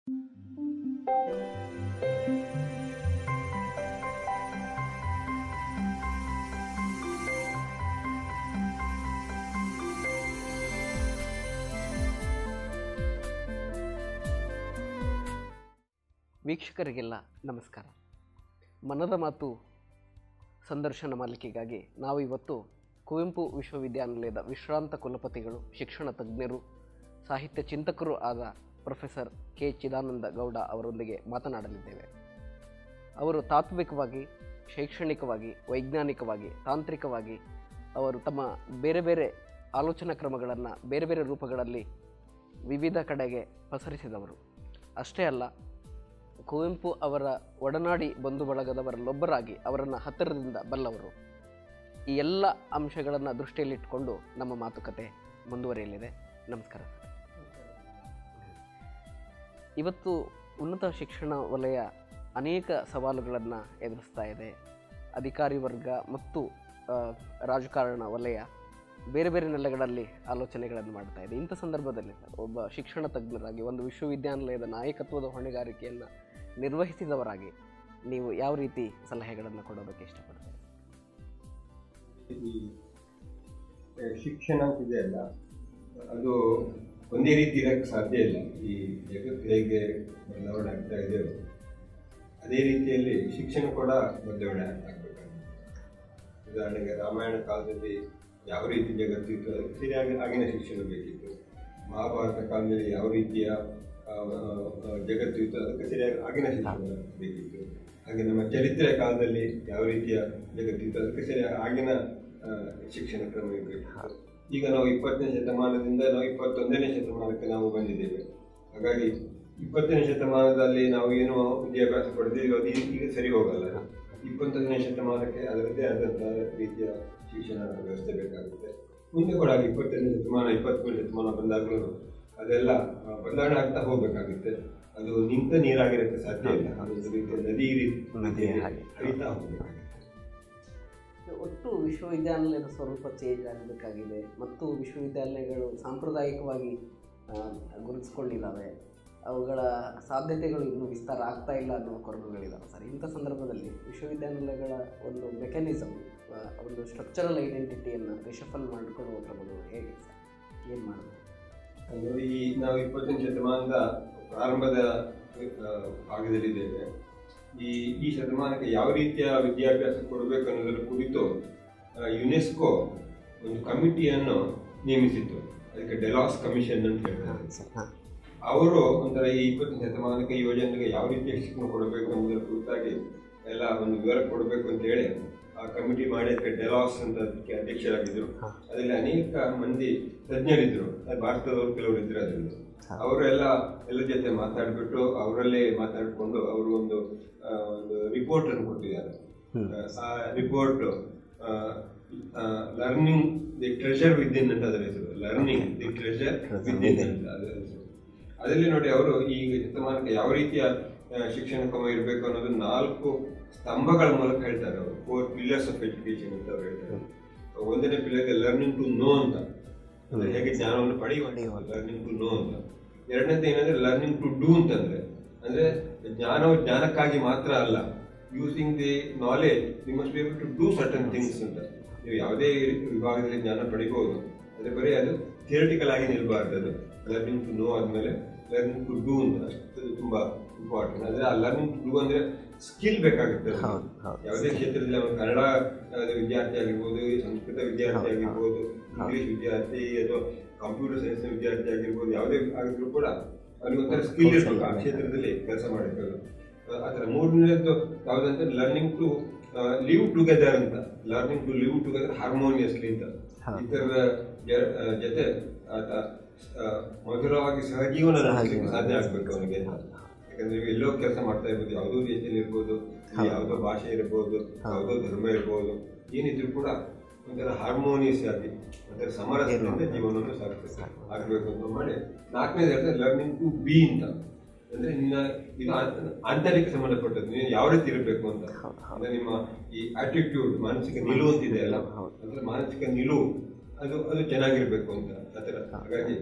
ವೀಕ್ಷಕರಿಗೆಲ್ಲ ನಮಸ್ಕಾರ ಮನದ ಮಾತು ಸಂದರ್ಶನ ಮಾಲಿಕೆಗಾಗಿ ನಾವು ಇವತ್ತು ಕುವೆಂಪು ವಿಶ್ವವಿದ್ಯಾನಿಲಯದ ವಿಶ್ರಾಂತ ಕುಲಪತಿಗಳು ಶಿಕ್ಷಣ ತಜ್ಞರು ಸಾಹಿತ್ಯ ಚಿಂತಕರು ಆದ ಪ್ರೊಫೆಸರ್ ಕೆ ಚಿದಾನಂದ ಗೌಡ ಅವರೊಂದಿಗೆ ಮಾತನಾಡಲಿದ್ದೇವೆ ಅವರು ತಾತ್ವಿಕವಾಗಿ ಶೈಕ್ಷಣಿಕವಾಗಿ ವೈಜ್ಞಾನಿಕವಾಗಿ ತಾಂತ್ರಿಕವಾಗಿ ಅವರು ತಮ್ಮ ಬೇರೆ ಬೇರೆ ಆಲೋಚನಾ ಕ್ರಮಗಳನ್ನು ಬೇರೆ ಬೇರೆ ರೂಪಗಳಲ್ಲಿ ವಿವಿಧ ಕಡೆಗೆ ಪಸರಿಸಿದವರು ಅಷ್ಟೇ ಅಲ್ಲ ಕುವೆಂಪು ಅವರ ಒಡನಾಡಿ ಬಂಧು ಬಳಗದವರಲ್ಲೊಬ್ಬರಾಗಿ ಅವರನ್ನು ಹತ್ತಿರದಿಂದ ಬಲ್ಲವರು ಈ ಎಲ್ಲ ಅಂಶಗಳನ್ನು ದೃಷ್ಟಿಯಲ್ಲಿಟ್ಟುಕೊಂಡು ನಮ್ಮ ಮಾತುಕತೆ ಮುಂದುವರಿಯಲಿದೆ ನಮಸ್ಕಾರ ಸರ್ ಇವತ್ತು ಉನ್ನತ ಶಿಕ್ಷಣ ವಲಯ ಅನೇಕ ಸವಾಲುಗಳನ್ನು ಎದುರಿಸ್ತಾ ಇದೆ ಅಧಿಕಾರಿ ವರ್ಗ ಮತ್ತು ಆ, ರಾಜಕಾರಣ ವಲಯ ಬೇರೆ ಬೇರೆ ನೆಲೆಗಳಲ್ಲಿ ಆಲೋಚನೆಗಳನ್ನು ಮಾಡ್ತಾ ಇದೆ ಇಂಥ ಸಂದರ್ಭದಲ್ಲಿ ಸರ್ ಒಬ್ಬ ಶಿಕ್ಷಣ ತಜ್ಞರಾಗಿ ಒಂದು ವಿಶ್ವವಿದ್ಯಾನಿಲಯದ ನಾಯಕತ್ವದ ಹೊಣೆಗಾರಿಕೆಯನ್ನು ನಿರ್ವಹಿಸಿದವರಾಗಿ ನೀವು ಯಾವ ರೀತಿ ಸಲಹೆಗಳನ್ನು ಕೊಡೋದಕ್ಕೆ ಇಷ್ಟಪಡ್ತೀರಿ ಈ ಆ, ಶಿಕ್ಷಣ ಇದೆಯಲ್ಲ ಅದು ಒಂದೇ ರೀತಿ ಇರಕ್ಕೆ ಸಾಧ್ಯ ಇಲ್ಲ ಈ ಜಗತ್ತು ಹೇಗೆ ಬದಲಾವಣೆ ಆಗ್ತಾ ಇದೆಯೋ ಅದೇ ರೀತಿಯಲ್ಲಿ ಶಿಕ್ಷಣ ಕೂಡ ಬದಲಾವಣೆ ಆಗಬೇಕಾಗುತ್ತೆ ಉದಾಹರಣೆಗೆ ರಾಮಾಯಣ ಕಾಲದಲ್ಲಿ ಯಾವ ರೀತಿ ಜಗತ್ತಿತ್ತು ಅದಕ್ಕೆ ಸರಿಯಾಗಿ ಆಗಿನ ಶಿಕ್ಷಣ ಬೇಕಿತ್ತು ಮಹಾಭಾರತ ಕಾಲದಲ್ಲಿ ಯಾವ ರೀತಿಯ ಆ, ಆ, ಜಗತ್ತು ಇತ್ತು ಅದಕ್ಕೆ ಸರಿಯಾಗಿ ಆಗಿನ ಶಿಕ್ಷಣ ಬೇಕಿತ್ತು ಹಾಗೆ ನಮ್ಮ ಚರಿತ್ರೆ ಕಾಲದಲ್ಲಿ ಯಾವ ರೀತಿಯ ಜಗತ್ತಿತ್ತು ಅದಕ್ಕೆ ಸರಿಯಾಗಿ ಆಗಿನ ಆ, ಶಿಕ್ಷಣ ಕ್ರಮ ಇರಬೇಕಿತ್ತು ಈಗ ನಾವು ಇಪ್ಪತ್ತನೇ ಶತಮಾನದಿಂದ ನಾವು ಇಪ್ಪತ್ತೊಂದನೇ ಶತಮಾನಕ್ಕೆ ನಾವು ಬಂದಿದ್ದೇವೆ ಹಾಗಾಗಿ ಇಪ್ಪತ್ತನೇ ಶತಮಾನದಲ್ಲಿ ನಾವು ಏನು ವಿದ್ಯಾಭ್ಯಾಸ ಪಡೆದಿದ್ದೀವಿ ಅದು ಈ- ಈಗ ಸರಿ ಹೋಗಲ್ಲ ಇಪ್ಪತ್ತೊಂದನೇ ಶತಮಾನಕ್ಕೆ ಅದರದ್ದೇ ಆದಂತಹ ರೀತಿಯ ಶಿಕ್ಷಣ ವ್ಯವಸ್ಥೆ ಬೇಕಾಗುತ್ತೆ ಮುಂದೆ ಕೂಡ ಹಾಗೆ ಇಪ್ಪತ್ತನೇ ಶತಮಾನ ಇಪ್ಪತ್ಮೂರು ಶತಮಾನ ಬಂದಾಗಲೂ ಅದೆಲ್ಲ ಆ, ಬದಲಾವಣೆ ಆಗ್ತಾ ಹೋಗ್ಬೇಕಾಗುತ್ತೆ ಅದು ನಿಂತ ನೀರಾಗಿರಕ್ಕೆ ಸಾಧ್ಯ ಇಲ್ಲ ಅದೊಂದು ರೀತಿಯ ನದಿ ರೀತಿ ನದಿ ಹಾಗೆ. ಹರಿತಾ ಹೋಗ್ಬೇಕಾಗುತ್ತೆ ಒಟ್ಟು ವಿಶ್ವವಿದ್ಯಾನಿಲಯದ ಸ್ವರೂಪ ಚೇಂಜ್ ಆಗಬೇಕಾಗಿದೆ ಮತ್ತು ವಿಶ್ವವಿದ್ಯಾಲಯಗಳು ಸಾಂಪ್ರದಾಯಿಕವಾಗಿ ಆ, ಗುರುತಿಸ್ಕೊಂಡಿದ್ದಾವೆ ಅವುಗಳ ಸಾಧ್ಯತೆಗಳು ಇನ್ನೂ ವಿಸ್ತಾರ ಆಗ್ತಾ ಇಲ್ಲ ಅನ್ನೋ ಕೊರಗುಗಳಿದ್ದಾವೆ ಸರ್ ಇಂಥ ಸಂದರ್ಭದಲ್ಲಿ ವಿಶ್ವವಿದ್ಯಾನಿಲಯಗಳ ಒಂದು ಮೆಕ್ಯಾನಿಸಮ್ ಒಂದು ಸ್ಟ್ರಕ್ಚರಲ್ ಐಡೆಂಟಿಟಿಯನ್ನು ರಿಷಫಲ್ ಮಾಡಿಕೊಳ್ಳುವ ಕ್ರಮಗಳು ಹೇಗೆ ಸರ್ ಏನು ಮಾಡಬೇಕು ನೋಡಿ ಈ ನಾವು ಇಪ್ಪತ್ತನೇ ಶತಮಾನದ ಪ್ರಾರಂಭದ ಆ, ಭಾಗದಲ್ಲಿದ್ದೇವೆ ಈ ಈ ಶತಮಾನಕ್ಕೆ ಯಾವ ರೀತಿಯ ವಿದ್ಯಾಭ್ಯಾಸ ಕೊಡಬೇಕು ಅನ್ನೋದರ ಕುರಿತು ಆ, ಯುನೆಸ್ಕೋ ಒಂದು ಕಮಿಟಿಯನ್ನು ನೇಮಿಸಿತ್ತು ಅದಕ್ಕೆ ಡೆಲಾಸ್ ಕಮಿಷನ್ ಅಂತ ಹೇಳ್ತಾರೆ ಅವರು ಒಂಥರ ಈ ಇಪ್ಪತ್ತನೇ ಶತಮಾನಕ್ಕೆ ಯೋಜನೆಗೆ ಯಾವ ರೀತಿಯ ಶಿಕ್ಷಣ ಕೊಡಬೇಕು ಅನ್ನೋದರ ಕುರಿತಾಗಿ ಎಲ್ಲ ಒಂದು ವಿವರ ಕೊಡಬೇಕು ಅಂತ ಹೇಳಿ ಆ ಕಮಿಟಿ ಮಾಡಿ ಅದಕ್ಕೆ ಡೆಲಾಸ್ ಅಂತ ಅದಕ್ಕೆ ಅಧ್ಯಕ್ಷರಾಗಿದ್ದರು ಅದರಲ್ಲಿ ಅನೇಕ ಮಂದಿ ತಜ್ಞರಿದ್ರು ಅದು ಭಾರತದವರು ಕೆಲವರು ಇದ್ರು ಅದರಲ್ಲಿ ಅವರೆಲ್ಲ ಎಲ್ಲ ಜೊತೆ ಮಾತಾಡ್ಬಿಟ್ಟು ಅವರಲ್ಲೇ ಮಾತಾಡಿಕೊಂಡು ಅವರು ಒಂದು ಆ, ಒಂದು ರಿಪೋರ್ಟ್ ಅನ್ನು ಕೊಟ್ಟಿದ್ದಾರೆ ಆ report learning the treasure within ಅಂತ ಅದರ ಹೆಸರು ಲರ್ನಿಂಗ್ ದಿ ಟ್ರೆಷರ್ ವಿದಿನ್ ಅಂತ ಅದರ ಹೆಸರು ಅದರಲ್ಲಿ ನೋಡಿ ಅವರು ಈ ಶತಮಾನಕ್ಕೆ ಯಾವ ರೀತಿಯ ಆ, ಶಿಕ್ಷಣ ಕ್ರಮ ಇರಬೇಕು ಅನ್ನೋದು ನಾಲ್ಕು ಸ್ತಂಭಗಳ ಮೂಲಕ ಹೇಳ್ತಾರೆ ಅವರು ಫೋರ್ ಪಿಲ್ಲರ್ಸ್ ಆಫ್ ಎಜುಕೇಶನ್ ಅಂತ ಅವ್ರು ಹೇಳ್ತಾರೆ ಒಂದನೇ ಪಿಲ್ಲರ್ ಲರ್ನಿಂಗ್ ಟು ನೋ ಅಂತ ಅಂದ್ರೆ ಹೇಗೆ ಜ್ಞಾನವನ್ನು ಪಡೆಯುವ ಲರ್ನಿಂಗ್ ಟು ನೋ ಅಂತ ಎರಡನೇದು ಏನಂದ್ರೆ ಲರ್ನಿಂಗ್ ಟು ಡೂ ಅಂತಂದ್ರೆ ಅಂದ್ರೆ ಜ್ಞಾನವು ಜ್ಞಾನಕ್ಕಾಗಿ ಮಾತ್ರ ಅಲ್ಲ using the knowledge you must be able to do certain things ಅಂತ ನೀವು ಯಾವುದೇ ವಿಭಾಗದಲ್ಲಿ ಜ್ಞಾನ ಪಡಿಬಹುದು ಅದೇ ಬರೀ ಅದು ಥಿಯರಿಟಿಕಲ್ ಆಗಿ ನಿಲ್ಬಾರ್ದು ಅದು ಲರ್ನಿಂಗ್ ಟು ನೋ ಆದ್ಮೇಲೆ ಲರ್ನಿಂಗ್ ಟು ಡೂ ಅಂತ ಅಷ್ಟು ತುಂಬಾ ಇಂಪಾರ್ಟೆಂಟ್ ಅಂದ್ರೆ ಆ ಲರ್ನಿಂಗ್ ಟು ಡೂ ಅಂದ್ರೆ ಸ್ಕಿಲ್ ಬೇಕಾಗುತ್ತೆ ಅದು. ಹೌದು, ಹೌದು. ಯಾವುದೇ ಕ್ಷೇತ್ರದಲ್ಲಿ ಅವನು ಕನ್ನಡ ಆ, ವಿದ್ಯಾರ್ಥಿ ಆಗಿರ್ಬೋದು ಸಂಸ್ಕೃತ ವಿದ್ಯಾರ್ಥಿ ಆಗಿರ್ಬೋದು ಇಂಗ್ಲಿಷ್ ವಿದ್ಯಾರ್ಥಿ ಅಥವಾ ಕಂಪ್ಯೂಟರ್ ಸೈನ್ಸ್ ವಿದ್ಯಾರ್ಥಿ ಆಗಿರ್ಬೋದು ಯಾವುದೇ ಆಗಿದ್ರು ಕೂಡ ಅವನಿಗೆ ಒಂಥರ ಸ್ಕಿಲ್ ಇರ್ಬೇಕು ಆ ಕ್ಷೇತ್ರದಲ್ಲಿ ಕೆಲಸ ಮಾಡಿರ್ಬೇಕು ಆ ಥರ ಮೂರನೇದು ಯಾವುದಂದ್ರೆ ಲರ್ನಿಂಗ್ ಟು ಲಿವ್ ಟುಗೆದರ್ ಅಂತ learning to live together harmoniously ಅಂತ ಇತರ ಜ- ಆ, ಜೊತೆ ಆತ ಆ, ಮಧುರವಾಗಿ ಸಹಜೀವನ ನಡೆಸಲಿಕ್ಕೆ ಸಾಧ್ಯ ಆಗ್ಬೇಕು ಅವನಿಗೆ ಯಾಕಂದ್ರೆ ನೀವು ಎಲ್ಲೋ ಕೆಲಸ ಮಾಡ್ತಾ ಇರ್ಬೋದು ಯಾವುದೋ ದೇಶದಲ್ಲಿ ಇರ್ಬೋದು ಇಲ್ಲಿ ಯಾವುದೋ ಭಾಷೆ ಇರ್ಬೋದು ಯಾವುದೋ ಧರ್ಮ ಇರ್ಬೋದು ಏನಿದ್ರು ಕೂಡ ಒಂಥರ ಹಾರ್ಮೋನಿಯಸ್ ಆಗಿ ಒಂಥರ ಸಮರಸದಿಂದ ಜೀವನವನ್ನು ಸಾಗಿಸ ಆಗ್ಬೇಕು ಅಂತ ಮಾಡಿ ನಾಲ್ಕನೇದು ಹೇಳ್ತಾರೆ ಲರ್ನಿಂಗ್ ಟು ಬಿ ಅಂತ ಅಂದ್ರೆ ನಿನ್ನ ಇದು ಆಂತ- ಆಂತರಿಕ ಸಂಬಂಧಪಟ್ಟದ್ದು ನೀನು ಯಾವ ರೀತಿ ಇರಬೇಕು ಅಂತ ಅಂದ್ರೆ ನಿಮ್ಮ ಈ ಆಟಿಟ್ಯೂಡ್ ಮಾನಸಿಕ ನಿಲುವು ಅಂತಿದೆ ಅಲ್ಲ ಅಂದ್ರೆ ಮಾನಸಿಕ ನಿಲುವು ಅದು ಅದು ಚೆನ್ನಾಗಿರ್ಬೇಕು ಅಂತ ಆತರ ಹಾಗಾಗಿ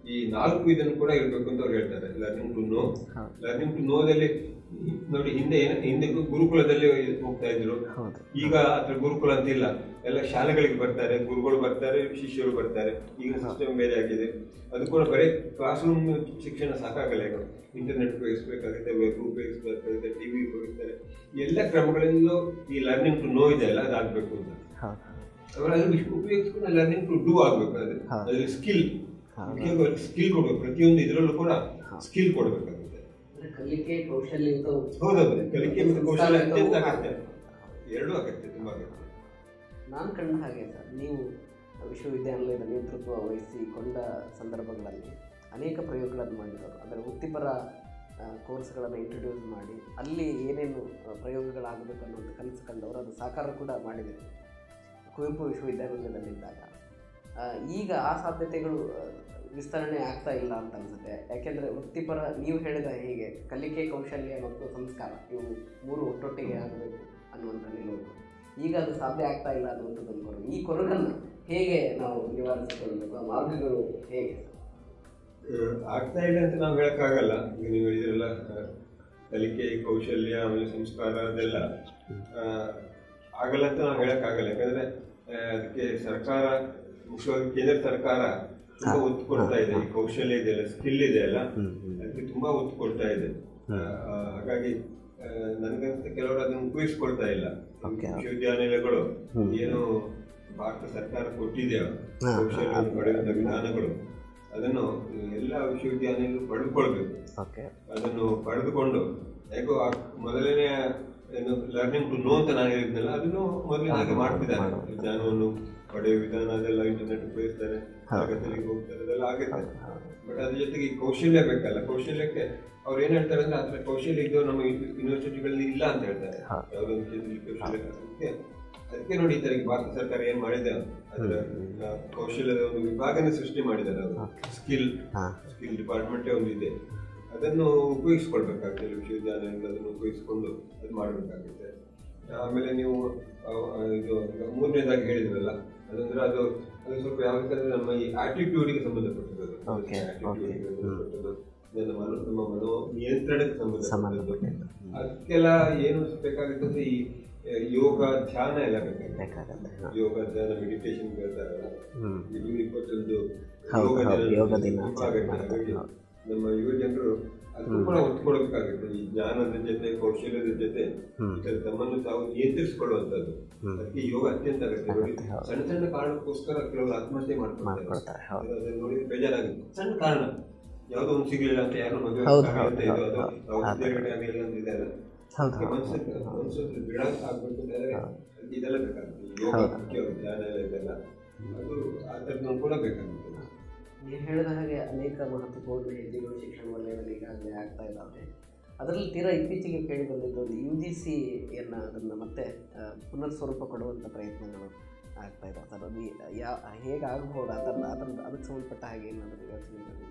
ಈ ನಾಲ್ಕು ಇದನ್ನು ಕೂಡ ಇರಬೇಕು ಅಂತ ಅವ್ರು ಹೇಳ್ತಾರೆ ಲರ್ನಿಂಗ್ ಟು ನೋ ಹೌದು. ಲರ್ನಿಂಗ್ ಟು ನೋದಲ್ಲಿ ನೋಡಿ ಹಿಂದೆ ಏನ- ಹಿಂದೆ ಗುರುಕುಲದಲ್ಲಿ ಹೋಗ್ತಾ ಇದ್ರು ಹೌದು ಈಗ ಅದ್ರ ಗುರುಕುಲ ಅಂತ ಇಲ್ಲ ಎಲ್ಲ ಶಾಲೆಗಳಿಗೆ ಬರ್ತಾರೆ ಗುರುಗಳು ಬರ್ತಾರೆ ಶಿಷ್ಯರು ಬರ್ತಾರೆ ಈಗ ಸಿಸ್ಟಮ್ ಬೇರೆ ಆಗಿದೆ ಅದು ಕೂಡ ಬರೀ ಕ್ಲಾಸ್ ರೂಮ್ ಶಿಕ್ಷಣ ಸಾಕಾಗಲ್ಲ ಈಗ ಇಂಟರ್ನೆಟ್ ಉಪಯೋಗಿಸ್ಬೇಕಾಗುತ್ತೆ ವೆಬ್ ಉಪಯೋಗಿಸ್ಬೇಕಾಗುತ್ತೆ ಟಿವಿ ಉಪಯೋಗಿಸ್ತಾರೆ ಎಲ್ಲ ಕ್ರಮಗಳಿಂದ ಈ ಲರ್ನಿಂಗ್ ಟು ನೋ ಇದೆ ಅಲ್ಲ ಅದಾಗಬೇಕು ಅಂತ ಹೌದು ಅವರ ಅದನ್ನು ಉಪಯೋಗಿಸ್ಕೊಂಡು ಲರ್ನಿಂಗ್ ಟು ಡೂ ಆಗ್ಬೇಕು ಅದು ಹಾ. ಅದ್ರಲ್ಲಿ ಸ್ಕಿಲ್ ಹೌದು. ಮುಖ್ಯವಾಗಿ ಸ್ಕಿಲ್ ಕೊಡ್ಬೇಕು ಪ್ರತಿಯೊಂದು ಇದರಲ್ಲೂ ಕೂಡ ಸ್ಕಿಲ್ ಕೊಡಬೇಕಾಗುತ್ತೆ ಅಂದ್ರೆ ಕಲಿಕೆ ಕೌಶಲ್ಯಯುತ ಹೌದೌದು ಕಲಿಕೆ ಮತ್ತು ಕೌಶಲ್ಯ ಅತ್ಯಂತ ಸಂಸ್ಕಾರಯುತವೂ ಅಗತ್ಯ ಎರಡೂ ಅಗತ್ಯ ತುಂಬಾ ಅಗತ್ಯ ನಾನು ಕಂಡ ಹಾಗೆ ಸರ್ ನೀವು ವಿಶ್ವವಿದ್ಯಾನಿಲಯದ ನೇತೃತ್ವ ವಹಿಸಿಕೊಂಡ ಸಂದರ್ಭಗಳಲ್ಲಿ ಅನೇಕ ಪ್ರಯೋಗಗಳನ್ನು ಮಾಡಿದರು ಅದರ ವೃತ್ತಿಪರ ಕೋರ್ಸ್ಗಳನ್ನು ಇಂಟ್ರೊಡ್ಯೂಸ್ ಮಾಡಿ ಅಲ್ಲಿ ಏನೇನು ಆ, ಪ್ರಯೋಗಗಳಾಗಬೇಕು ಅನ್ನೋದು ಕನಸು ಕಂಡವರು ಅದು ಸಾಕಾರ ಕೂಡ ಮಾಡಿದರು ಕುವೆಂಪು ವಿಶ್ವವಿದ್ಯಾನಿಲಯದಲ್ಲಿದ್ದಾಗ ಆ, ಈಗ ಆ ಸಾಧ್ಯತೆಗಳು ಆ, ವಿಸ್ತರಣೆ ಆಗ್ತಾ ಇಲ್ಲ ಅಂತ ಅನ್ಸುತ್ತೆ ಯಾಕೆಂದರೆ ವೃತ್ತಿಪರ ನೀವು ಹೇಳಿದ ಹೀಗೆ ಕಲಿಕೆ ಕೌಶಲ್ಯ ಮತ್ತು ಸಂಸ್ಕಾರ ಇವು ಮೂರು ಒಟ್ಟೊಟ್ಟಿಗೆ ಆಗಬೇಕು ಅನ್ನುವಂಥ ನಿಲುವು ಈಗ ಅದು ಸಾಧ್ಯ ಆಗ್ತಾ ಇಲ್ಲ ಅನ್ನುವಂಥದ್ದು ಒಂದು ಕೊರಗು ಈ ಕೊರಗನ್ನು ಹೇಗೆ ನಾವು ನಿವಾರಿಸಿಕೊಳ್ಳಬೇಕು ಆ ಮಾರ್ಗಗಳು ಹೇಗೆ ಅಹ್, ಆಗ್ತಾ ಇಲ್ಲ ಅಂತ ನಾವು ಹೇಳಕ್ಕಾಗಲ್ಲ ಈಗ ನೀವು ಹೇಳಿದ್ರಲ್ಲ ಅಹ್, ಕಲಿಕೆ ಕೌಶಲ್ಯ ಆಮೇಲೆ ಸಂಸ್ಕಾರ ಅದೆಲ್ಲ ಅಹ್, ಆಗಲ್ಲ ಅಂತ ನಾವು ಹೇಳಕ್ಕಾಗಲ್ಲ ಯಾಕಂದ್ರೆ ಅಹ್, ಅದಕ್ಕೆ ಸರ್ಕಾರ ಮುಖ್ಯವಾಗಿ ಕೇಂದ್ರ ಸರ್ಕಾರ ತುಂಬಾ ಒತ್ತು ಕೊಡ್ತಾ ಇದೆ ಈ ಕೌಶಲ್ಯ ಇದೆಯಲ್ಲ ಸ್ಕಿಲ್ ಇದೆ ಅಲ್ಲ ಅದಕ್ಕೆ ತುಂಬಾ ಒತ್ತು ಕೊಡ್ತಾ ಇದೆ ಅಹ್, ಹಾಗಾಗಿ ಅಹ್, ನನ್ಗನ್ಸುತ್ತೆ ಕೆಲವರು ಅದನ್ನು ಉಪಯೋಗಿಸ್ಕೊಳ್ತಾ ಇಲ್ಲ ವಿಶ್ವವಿದ್ಯಾನಿಲಯಗಳು ಏನು ಭಾರತ ಸರ್ಕಾರ ಕೊಟ್ಟಿದೆಯೋ ಕೌಶಲ್ಯವನ್ನು ಪಡೆಯುವಂತ ವಿಧಾನಗಳು ಅದನ್ನು ಎಲ್ಲ ವಿಶ್ವವಿದ್ಯಾನಿಲಯಗಳು ಪಡೆದುಕೊಳ್ಬೇಕು ಓಕೆ ಅದನ್ನು ಪಡೆದುಕೊಂಡು ಹೇಗೋ ಆ ಮೊದಲನೇ ಏನು ಲರ್ನಿಂಗ್ ಟು ನೋ ಅಂತ ನಾನು ಹೇಳಿದ್ನಲ್ಲ ಅದನ್ನು ಮೊದಲಿನ ಹಾಗೆ ಮಾಡ್ತಿದ್ದಾರೆ ಜ್ಞಾನವನ್ನು ಪಡೆಯುವ ವಿಧಾನ ಅದೆಲ್ಲ ಇಂಟರ್ನೆಟ್ ಉಪಯೋಗಿಸ್ತಾರೆ ತರಗತಿಗಳಿಗೆ ಹೋಗ್ತಾರೆ ಅದೆಲ್ಲ ಆಗುತ್ತೆ ಬಟ್ ಅದ್ರ ಜೊತೆಗೆ ಈ ಕೌಶಲ್ಯ ಬೇಕಲ್ಲ ಕೌಶಲ್ಯಕ್ಕೆ ಅವ್ರು ಏನ್ ಹೇಳ್ತಾರೆ ಅಂದ್ರೆ ಅದ್ರ ಕೌಶಲ್ಯ ಇದ್ದು ನಮ್ಮ ಯೂನಿವರ್ಸಿಟಿಗಳಲ್ಲಿ ಇಲ್ಲ ಅಂತ ಹೇಳ್ತಾರೆ ಯಾವುದೋ ವಿಷಯದಲ್ಲಿ ಕೌಶಲ್ಯ ಅದಕ್ಕೆ ಅದಕ್ಕೆ ನೋಡಿ ಈ ತರ ಈಗ ಭಾರತ ಸರ್ಕಾರ ಏನ್ ಮಾಡಿದೆ ಅದರ ಆ, ಕೌಶಲ್ಯದ ಒಂದು ವಿಭಾಗನೇ ಸೃಷ್ಟಿ ಮಾಡಿದ್ದಾರೆ ಅವರು ಸ್ಕಿಲ್ ಸ್ಕಿಲ್ ಡಿಪಾರ್ಟ್ಮೆಂಟೇ ಒಂದು ಇದೆ ಅದನ್ನು ಉಪಯೋಗಿಸ್ಕೊಳ್ಬೇಕಾಗುತ್ತೆ ವಿಶ್ವವಿದ್ಯಾಲಯಗಳು ಅದನ್ನು ಉಪಯೋಗಿಸ್ಕೊಂಡು ಅದು ಮಾಡಬೇಕಾಗುತ್ತೆ ಆಮೇಲೆ ನೀವು ಆ, ಆ, ಇದು ಈಗ ಮೂರನೇದಾಗಿ ಹೇಳಿದ್ರಲ್ಲ ಅದಂದ್ರೆ ಅದು ಅದು ಸ್ವಲ್ಪ ಯಾವ ರೀತಿ ಅಂದ್ರೆ ನಮ್ಮ ಈ ಆಟಿಟ್ಯೂಡ್ಗೆ ಸಂಬಂಧಪಟ್ಟದ್ದು Okay, Attitude ಗೆ ಸಂಬಂಧಪಟ್ಟದ್ದು. ನನ್ನ ಮನೋ ನಮ್ಮ ಮನೋ ನಿಯಂತ್ರಣಕ್ಕೆ ಸಂಬಂಧಪಟ್ಟದ್ದು ಸಂಬಂಧಪಟ್ಟಿದ್ದು. ಅದಕ್ಕೆಲ್ಲ ಏನು ಬೇಕಾಗುತ್ತೆ ಅಂದ್ರೆ ಈ ಆ, ಯೋಗ ಧ್ಯಾನ ಎಲ್ಲ ಬೇಕಾಗುತ್ತೆ ಬೇಕಾಗತ್ತೆ ಹ. ಯೋಗ ಧ್ಯಾನ ಮೆಡಿಟೇಷನ್ ಹೇಳ್ತಾರಲ್ಲ ಹ್ಮ್. ಇದು ಇಪ್ಪತ್ತೊಂದು ಹೌದು, ಯೋಗ ಹೌದು, ದಿನ ಯೋಗ ತುಂಬಾ ದಿನ ಆಗುತ್ತೆ. ಮಾಡ್ತಾರೆ, ಹಾಗಾಗಿ ಹೌದು. ನಮ್ಮ ಯುವ ಜನರು ಅದಕ್ಕೂ ಕೂಡ ಒತ್ತು ಕೊಡಬೇಕಾಗುತ್ತೆ ಈ ಜ್ಞಾನದ ಜೊತೆ ಕೌಶಲ್ಯದ ಜೊತೆ ಇದರ ತಮ್ಮನ್ನು ತಾವು ನಿಯಂತ್ರಿಸಿಕೊಳ್ಳುವಂತದ್ದು ಅದಕ್ಕೆ ಯೋಗ ಅತ್ಯಂತ ಅಗತ್ಯ ನೋಡಿ ಸಣ್ಣ ಸಣ್ಣ ಕಾರಣಕ್ಕೋಸ್ಕರ ಕೆಲವರು ಆತ್ಮಹತ್ಯೆ ಮಾಡ್ಕೊಳ್ತಾರೆ ಮಾಡ್ಕೊಳ್ತಾರೆ, ಹೌದು. ಅದನ್ನ ನೋಡಿದ್ರೆ ಬೇಜಾರಾಗುತ್ತೆ ಸಣ್ಣ ಕಾರಣ ಯಾವುದೋ ಒಂದು ಸಿಗ್ಲಿಲ್ಲ ಅಂತ ಯಾರು ಮದುವೆ ಹೌದು, ಆಗಲ್ಲ ಅಂತ ಇದು, ಹೌದು, ಅದು ಹೌದು, ಅವ್ರ ಹೌದು. ಉದ್ಯೋಗಕ್ಕೆ ಆಗಿಲ್ಲ ಅಂತ ಇದೆ ಅಲ್ಲ. ಹೌದು, ಅದಕ್ಕೆ ಹೌದು, ಮನಸ್ಸು ಮನಸ್ಸು ದೃಢ ಆಗ್ಬೇಕು ಅಂತಂದ್ರೆ ಅದಕ್ಕೆ ಇದೆಲ್ಲ ಬೇಕಾಗುತ್ತೆ ಈ ಯೋಗ ಹೌದು. ಮುಖ್ಯ ಧ್ಯಾನ ಎಲ್ಲ ಇದೆಲ್ಲ ಅದು ಆ ಥರದ್ದು ಕೂಡ ಬೇಕಾಗುತ್ತೆ ನೀವು ಹೇಳಿದ ಹಾಗೆ ಅನೇಕ ಮಹತ್ವಪೂರ್ಣ ಹೆಜ್ಜೆಗಳು ಶಿಕ್ಷಣ ವಲಯದಲ್ಲಿ ಈಗಾಗಲೇ ಆಗ್ತಾ ಇದ್ದಾವೆ ಅದರಲ್ಲಿ ತೀರಾ ಇತ್ತೀಚೆಗೆ ಕೇಳಿ ಬಂದಿದ್ದು ಒಂದು ಯು ಜಿ ಸಿಯನ್ನು ಅದನ್ನು ಮತ್ತೆ ಆ, ಪುನರ್ ಸ್ವರೂಪ ಕೊಡುವಂಥ ಪ್ರಯತ್ನಗಳು ಆಗ್ತಾ ಇದ್ದಾವೆ ಸರ್ ಅದು ಯಾ ಹೇಗೆ ಆಗಬಹುದು ಅದನ್ನು ಅದನ್ನು ಅದಕ್ಕೆ ಸಂಬಂಧಪಟ್ಟ ಹಾಗೆ ಏನಾದರೂ ಯೋಚನೆಗಳು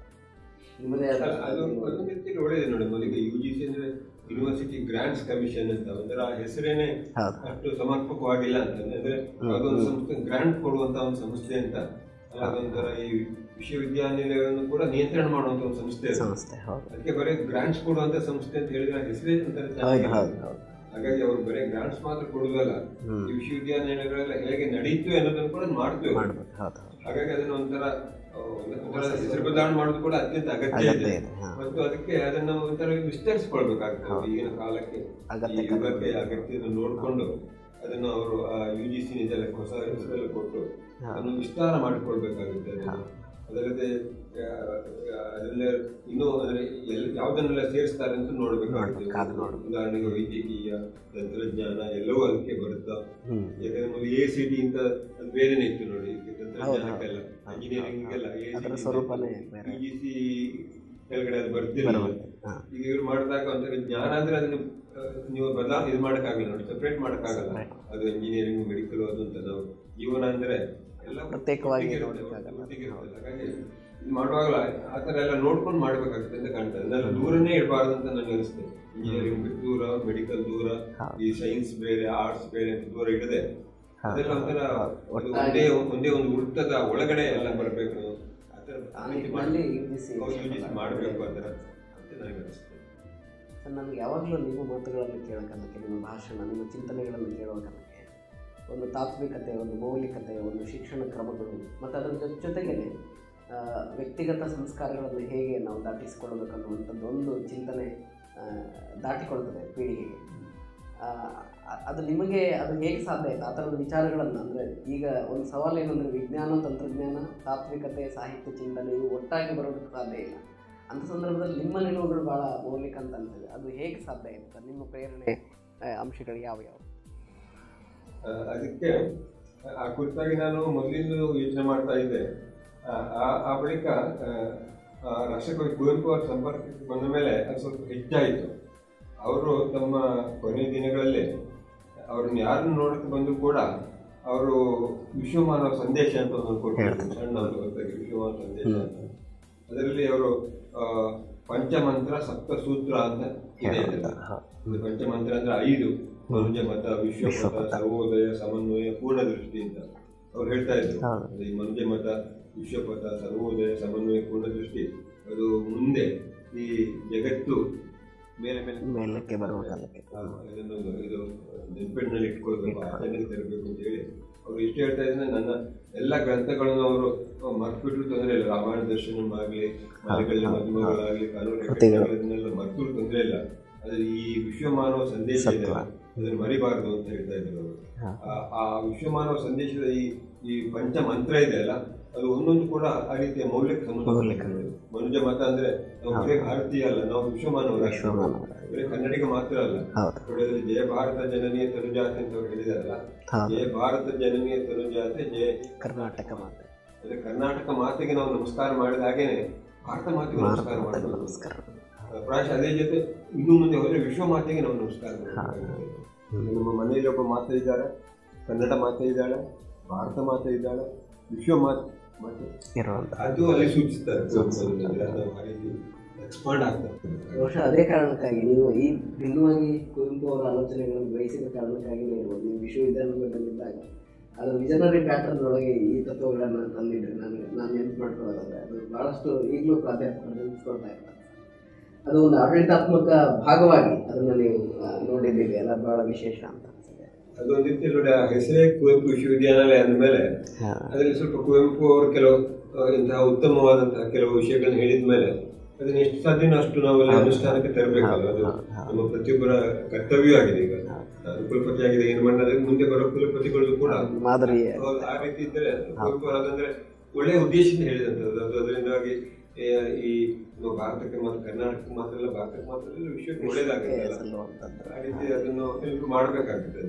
ನಿಮ್ಮದೇ ಆದ ಅಲ್ಲ, ಅದು ಒಂದು ರೀತಿಯಲ್ಲಿ ಒಳ್ಳೆಯದು ನೋಡಿ ಮೊದಲಿಗೆ ಯು ಜಿ ಸಿ ಅಂದ್ರೆ ಯೂನಿವರ್ಸಿಟಿ ಗ್ರಾಂಟ್ಸ್ ಕಮಿಷನ್ ಅಂತ ಅಂದ್ರೆ ಆ ಹೆಸರೇನೆ ಹೌದು ಅಷ್ಟು ಸಮರ್ಪಕವಾಗಿಲ್ಲ ಅಂತ ಅಂದ್ರೆ ಅದೊಂದು ಸಂಸ್ಥೆ ಗ್ರಾಂಟ್ ಕೊಡುವಂತ ಒಂದು ಸಂಸ್ಥೆ ಅಂತ ಅಲ್ಲ ಅದೊಂಥರ ಈ ವಿಶ್ವವಿದ್ಯಾನಿಲಯವನ್ನು ಕೂಡ ನಿಯಂತ್ರಣ ಮಾಡುವಂತ ಒಂದು ಸಂಸ್ಥೆ ಅದು. ಸಂಸ್ಥೆ ಹೌದು ಅದಕ್ಕೆ ಬರೀ ಗ್ರಾಂಟ್ಸ್ ಕೊಡುವಂತ ಸಂಸ್ಥೆ ಅಂತ ಹೇಳಿದ್ರೆ ಆ ಹೆಸರೇ ಒಂಥರ ಹೌದು ಚೆನ್ನಾಗಿಲ್ಲ. ಹೌದು ಹೌದು ಹಾಗಾಗಿ ಅವರು ಬರೀ ಗ್ರಾಂಟ್ಸ್ ಮಾತ್ರ ಕೊಡುವುದಲ್ಲ ಹ್ಮ್. ಈ ವಿಶ್ವವಿದ್ಯಾನಿಲಯಗಳೆಲ್ಲ ಹೇಗೆ ನಡೀತು ಅನ್ನೋದನ್ನು ಕೂಡ ಮಾಡ್ತೇವೆ ಮಾಡ್ಬೋದು ಹೌದು ಹೌದು ಹಾಗಾಗಿ ಅದನ್ನ ಒಂಥರ ಆ, ಒಂಥರ ಹೆಸರು ಬದಲಾವಣೆ ಮಾಡೋದು ಕೂಡ ಅತ್ಯಂತ ಅಗತ್ಯ ಇದೆ ಅಗತ್ಯ ಇದೆ ಹಾ. ಮತ್ತು ಅದಕ್ಕೆ ಅದನ್ನ ಒಂಥರ ವಿಸ್ತರಿಸಿಕೊಳ್ಬೇಕಾಗ್ತದೆ ಈಗಿನ ಕಾಲಕ್ಕೆ ಅಗತ್ಯ ಈ ಯುಗಕ್ಕೆ ಅಗತ್ಯವನ್ನು ನೋಡಿಕೊಂಡು ಅದನ್ನು ಅವರು ಯು ಜಿ ಸಿ ನಿಜೆಲ್ಲ ಹೊಸ ಹೆಸರೆಲ್ಲ ಕೊಟ್ಟು ಅದನ್ನು ವಿಸ್ತಾರ ಮಾಡಿಕೊಳ್ಬೇಕಾಗುತ್ತೆ ಅದನ್ನು. ಅದಲ್ಲದೆ ಆ, ಆ, ಅದರಲ್ಲೇ ಇನ್ನೂ ಅಂದ್ರೆ ಎಲ್- ಯಾವ್ದನ್ನೆಲ್ಲ ಸೇರಿಸ್ತಾರೆ ಅಂತ ನೋಡ್ಬೇಕಾಗುತ್ತೆ ಕಾದು ನೋಡು. ಉದಾಹರಣೆಗೆ ವೈದ್ಯಕೀಯ ತಂತ್ರಜ್ಞಾನ ಎಲ್ಲವೂ ಅದಕ್ಕೆ ಬರುತ್ತಾ ಹ್ಮ್ ಯಾಕಂದ್ರೆ ಮೊದಲು ಎ ಸಿ ಟಿ ಅಂತ ಅದು ಬೇರೆನೇ ಇತ್ತು ನೋಡಿ ಈಗ ತಂತ್ರಜ್ಞಾನಕ್ಕೆಲ್ಲ ಇಂಜಿನಿಯರಿಂಗ್ಗೆಲ್ಲ ಅದರ ಸ್ವರೂಪನೇ ಬೇರೆ. ಯು ಜಿ ಸಿ ಕೆಳಗಡೆ ಅದು ಬರ್ತಿರಲಿಲ್ಲ ಹಾ. ಈಗ ಇವ್ರು ಮಾಡಿದಾಗ ಒಂಥರ ಜ್ಞಾನ ಅಂದ್ರೆ ಅದನ್ನ ಆ, ನೀವು ಬದಲಾ ಇದು ಮಾಡಕ್ಕಾಗಲ್ಲ ನೋಡಿ ಸಪ್ರೇಟ್ ಮಾಡಕ್ಕಾಗಲ್ಲ ಅದು ಇಂಜಿನಿಯರಿಂಗ್ ಮೆಡಿಕಲ್ ಅದು ಅಂತ ನಾವು ಜೀವನ ಅಂದ್ರೆ ಎಲ್ಲ ಪ್ರತ್ಯೇಕವಾಗಿ ಒಟ್ಟಿಗೆ ಇರುತ್ತೆ, ನೋಡಕ್ಕಾಗಲ್ಲ. ಒಟ್ಟಿಗೆ ಇರುತ್ತಲ್ಲ. ಹಾಗಾಗಿ ಇದು ಮಾಡುವಾಗಲ ಆ ಥರ ಎಲ್ಲ ನೋಡ್ಕೊಂಡು ಮಾಡ್ಬೇಕಾಗುತ್ತೆ ಅಂತ ಕಾಣ್ತದೆ ಅದೆಲ್ಲ ದೂರನೇ ಇಡಬಾರ್ದು ಅಂತ ನನಗೆ ಅನಿಸ್ತದೆ ಇಂಜಿನಿಯರಿಂಗ್ ದೂರ ಮೆಡಿಕಲ್ ದೂರ ಈ ಸೈನ್ಸ್ ಬೇರೆ ಆರ್ಟ್ಸ್ ಬೇರೆ ಅಂತ ದೂರ ಇಡದೆ ಅದೆಲ್ಲ ಒಂಥರ ಅದು ಒಂದೇ ಒಂದೇ ಒಂದು ವೃತ್ತದ ಒಳಗಡೆ ಎಲ್ಲ ಬರಬೇಕು ಆ ಥರ ಆ ಆ ರೀತಿ ನಿಟ್ಟಿನಲ್ಲಿ ಮಾಡಿ- UGC ಹೌದು, UGC ಮಾಡಬೇಕು ಆ ಥರ ಅಂತ ನನಗೆ ಅನಿಸ್ತದೆ ಸರ್ ನನಗೆ ಯಾವಾಗಲೂ ನಿಮ್ಮ ಮಾತುಗಳನ್ನು ಕೇಳೋಕ್ಕನ್ನಕ್ಕೆ ನಿಮ್ಮ ಭಾಷಣ ನಿಮ್ಮ ಚಿಂತನೆಗಳನ್ನು ಕೇಳೋಕ್ಕನ್ನಕ್ಕೆ ಒಂದು ತಾತ್ವಿಕತೆ ಒಂದು ಮೌಲಿಕತೆ ಒಂದು ಶಿಕ್ಷಣ ಕ್ರಮಗಳು ಮತ್ತು ಅದರ ಜೊತೆ ಜೊತೆಗೆ ಆ, ವ್ಯಕ್ತಿಗತ ಸಂಸ್ಕಾರಗಳನ್ನು ಹೇಗೆ ನಾವು ದಾಟಿಸಿಕೊಳ್ಳಬೇಕು ಅನ್ನುವಂಥದ್ದು ಒಂದು ಚಿಂತನೆ ಆ, ದಾಟಿಕೊಳ್ತದೆ ಪೀಳಿಗೆಗೆ ಆ, ಅ- ಅದು ನಿಮಗೆ ಅದು ಹೇಗೆ ಸಾಧ್ಯ ಆಯಿತು ಆ ಥರದ ವಿಚಾರಗಳನ್ನು ಅಂದರೆ ಈಗ ಒಂದು ಸವಾಲು ಏನಂದರೆ ವಿಜ್ಞಾನ ತಂತ್ರಜ್ಞಾನ ತಾತ್ವಿಕತೆ ಸಾಹಿತ್ಯ ಚಿಂತನೆ ಇವು ಒಟ್ಟಾಗಿ ಬರೋದಕ್ಕೆ ಸಾಧ್ಯ ಇಲ್ಲ ಅಂಥ ಸಂದರ್ಭದಲ್ಲಿ ನಿಮ್ಮ ನಿಲುವುಗಳು ಭಾಳ ಮೌಲಿಕ ಅಂತ ಅನ್ಸುತ್ತೆ ಅದು ಹೇಗೆ ಸಾಧ್ಯ ಆಯಿತು ಸರ್ ನಿಮ್ಮ ಪ್ರೇರಣೆ ಆ, ಅಂಶಗಳು ಯಾವ ಯಾವ ಆ, ಅದಕ್ಕೆ ಆ ಕುರಿತಾಗಿ ನಾನು ಮೊದಲಿಂದ ಯೋಚನೆ ಮಾಡ್ತಾ ಇದ್ದೆ ಆ, ಆ- ಆ ಬಳಿಕ ಆ, ಆ, ರಾಷ್ಟ್ರಕವಿ ಕುವೆಂಪು ಅವರ ಸಂಪರ್ಕಕ್ಕೆ ಬಂದ ಮೇಲೆ ಅದು ಸ್ವಲ್ಪ ಹೆಚ್ಚಾಯಿತು ಅವರು ತಮ್ಮ ಕೊನೆಯ ದಿನಗಳಲ್ಲಿ ಅವ್ರನ್ನ ಯಾರನ್ನು ನೋಡಕ್ಕೆ ಬಂದು ಕೂಡ ಅವರು ವಿಶ್ವಮಾನವ ಸಂದೇಶ ಅಂತ ಒಂದು ಕೊಟ್ಟಿದ್ರು ಸಣ್ಣ ಒಂದು ಹೊತ್ತಾಗಿ ವಿಶ್ವಮಾನವ ಸಂದೇಶ ಅಂತ ಅದರಲ್ಲಿ ಅವರು ಆ, ಪಂಚಮಂತ್ರ ಸಪ್ತಸೂತ್ರ ಅಂತ ಇದೆ ಅದರಲ್ಲಿ. ಇದು ಪಂಚಮಂತ್ರ ಅಂದ್ರೆ ಐದು ಮನುಜ ಮತ ವಿಶ್ವಪಥ ಸರ್ವೋದಯ ಸಮನ್ವಯ ಪೂರ್ಣ ದೃಷ್ಟಿ ಅಂತ ಅವ್ರು ಹೇಳ್ತಾ ಇದ್ರು ಅದು ಈ ಮನುಜ ಮತ ವಿಶ್ವಪಥ ಸರ್ವೋದಯ ಸಮನ್ವಯ ಪೂರ್ಣ ದೃಷ್ಟಿ ಅದು ಮುಂದೆ ಈ ಜಗತ್ತು ಮೇಲೆ ಮೇಲೆ ಮೇಲಕ್ಕೆ ಬರುವ ಕಾಲಕ್ಕೆ ಹಾ, ಇದನ್ನೊಂದು ಇದು ನೆನಪಿನಲ್ಲಿ ಇಟ್ಕೊಳ್ಬೇಕು ಆಚರಣೆಗೆ ತರಬೇಕು ಅಂತ ಹೇಳಿ ಅವ್ರು ಇಷ್ಟು ಹೇಳ್ತಾ ಇದ್ರೆ ನನ್ನ ಎಲ್ಲ ಗ್ರಂಥಗಳನ್ನು ಅವರು ಮರ್ತ್ಬಿಟ್ರು ತೊಂದರೆ ಇಲ್ಲ ರಾಮಾಯಣ ದರ್ಶನಂ ಆಗಲಿ ಮಲೆಗಳಲ್ಲಿ ಮದುಮಗಳಾಗಲಿ ಕಾನೂನು ಇದನ್ನೆಲ್ಲ ಮರ್ತರು ತೊಂದರೆ ಇಲ್ಲ ಆದ್ರೆ ಈ ವಿಶ್ವಮಾನವ ಸಂದೇಶ ಇದೆ ಅದನ್ನು ಮರಿಬಾರದು ಅಂತ ಹೇಳ್ತಾ ಇದ್ರು ಅವರು ಆ- ಆ ವಿಶ್ವಮಾನವ ಸಂದೇಶದ ಈ ಈ ಪಂಚ ಮಂತ್ರ ಇದೆ ಅಲ್ಲ ಅದು ಒಂದೊಂದು ಕೂಡ ಆ ರೀತಿಯ ಮೌಲ್ಯಕ್ಕೆ ಸಂಬಂಧಪಟ್ಟಿದೆ ಮನುಜ ಮತ ಅಂದ್ರೆ ನಾವು ಬರೀ ಭಾರತೀಯ ಅಲ್ಲ ನಾವು ವಿಶ್ವಮಾನವ ಬರೀ ಕನ್ನಡಿಗ ಮಾತ್ರ ಅಲ್ಲ ಹೌದು ಒಳ್ಳೆಯದು ಜಯ ಭಾರತ ಜನನೀಯ ತನುಜಾತೆ ಅಂತ ಅವ್ರು ಹೇಳಿದಾರಲ್ಲ ಹೌದು ಜಯ ಭಾರತ ಜನನೀಯ ತನುಜಾತೆ ಜಯ ಕರ್ನಾಟಕ ಮಾತೆ ಅಂದ್ರೆ ಕರ್ನಾಟಕ ಮಾತೆಗೆ ನಾವು ನಮಸ್ಕಾರ ಮಾಡಿದ ಹಾಗೇನೆ ಭಾರತ ಮಾತೆಗೆ ನಮಸ್ಕಾರ ಮಾಡಬೇಕು ನಮಸ್ಕಾರ ಪ್ರಾಯಶಃ ಅದೇ ಜೊತೆ ಇನ್ನು ಮುಂದೆ ಹೋದ್ರೆ ವಿಶ್ವ ಮಾತೆಗೆ ನಾವು ನಮಸ್ಕಾರ ಮಾಡಬೇಕು ನಮ್ಮ ಮನೆಯಲ್ಲಿ ಒಬ್ಬ ಮಾತೆ ಇದ್ದಾಳೆ ಕನ್ನಡ ಮಾತೆ ಇದ್ದಾಳೆ ಭಾರತ ಮಾತೆ ಇದ್ದಾಳೆ ವಿಶ್ವ ಮಾತೆ ಮಾತೆ ಇರುವಂಥ ಅದು ಅಲ್ಲಿ ಸೂಚಿಸ್ತಾರೆ ಎಕ್ಸ್ಪಾಂಡ್ ಆಗ್ತಾರೆ ಬಹುಶಃ ಅದೇ ಕಾರಣಕ್ಕಾಗಿ ನೀವು ಈ ಭಿನ್ನವಾಗಿ ಕುವೆಂಪು ಅವರ ಆಲೋಚನೆಗಳನ್ನು ಗ್ರಹಿಸಿದ ಕಾರಣಕ್ಕಾಗಿ ಇರ್ಬೋದು ನೀವು ವಿಶ್ವವಿದ್ಯಾನಿಲಯದಲ್ಲಿದ್ದಾಗ ಅದು ವಿಜನರಿ ಪ್ಯಾಟರ್ನ್ ಒಳಗೆ ಈ ತತ್ವಗಳನ್ನು ತಂದಿದ್ರಿ ನಾನು ನಾನು ನೆನ್ಪು ಮಾಡ್ಕೊಳ್ಳೋದಾದ್ರೆ ಅದು ಭಾಳಷ್ಟು ಈಗಲೂ ಪ್ರಾಧ್ಯಾಪಕರು ನೆನೆಸ್ಕೊಳ್ತಾ ಇರ್ತಾರೆ ಅದು ಒಂದು ಆಡಳಿತಾತ್ಮಕ ಭಾಗವಾಗಿ ಅದನ್ನು ನೀವು ಆ, ನೋಡಿದ್ದೀರಿ ಅಲ್ಲ ಭಾಳ ವಿಶೇಷ ಅಂತ ಅನ್ಸುತ್ತೆ ಅದೊಂದು ರೀತಿ ನೋಡಿ ಆ ಹೆಸರೇ ಕುವೆಂಪು ವಿಶ್ವವಿದ್ಯಾನಿಲಯ ಅಂದಮೇಲೆ ಅದರಲ್ಲಿ ಸ್ವಲ್ಪ ಕುವೆಂಪು ಅವರು ಕೆಲವು ಆ, ಇಂತಹ ಉತ್ತಮವಾದಂತಹ ಕೆಲವು ವಿಷಯಗಳನ್ನ ಹೇಳಿದ ಮೇಲೆ ಅದನ್ನ ಎಷ್ಟು ಸಾಧ್ಯನೋ ಅಷ್ಟು ನಾವೆಲ್ಲ ಅನುಷ್ಠಾನಕ್ಕೆ ತರಬೇಕಲ್ಲ ಅದು ನಮ್ಮ ಪ್ರತಿಯೊಬ್ಬರ ಕರ್ತವ್ಯ ಆಗಿದೆ ಈಗ ನಾನು ಕುಲಪತಿ ಆಗಿದೆ ಏನು ಮಾಡಿದ್ರೆ ಮುಂದೆ ಬರೋ ಕುಲಪತಿಗಳು ಕೂಡ ಮಾದರಿ ಅವ್ರು ಆ ರೀತಿ ಇದ್ದರೆ ಕುವೆಂಪು ಅವರು ಅದಂದ್ರೆ ಒಳ್ಳೆಯ ಉದ್ದೇಶದಿಂದ ಹೇಳಿದಂಥದ್ದು ಅದು ಅದರಿಂದಾಗಿ ಏ, ಈ ನಮ್ಮ ಭಾರತಕ್ಕೆ ಮಾತ್ರ ಕರ್ನಾಟಕಕ್ಕೆ ಮಾತ್ರ ಅಲ್ಲ ಭಾರತಕ್ಕೆ ಮಾತ್ರ ಅಲ್ಲ ವಿಶ್ವಕ್ಕೆ ಒಳ್ಳೇದಾಗುತ್ತೆ ಸಲ್ಲುವಂಥದ್ದು ಆ ರೀತಿ ಅದನ್ನು ಎಲ್ಲರೂ ಮಾಡಬೇಕಾಗುತ್ತೆ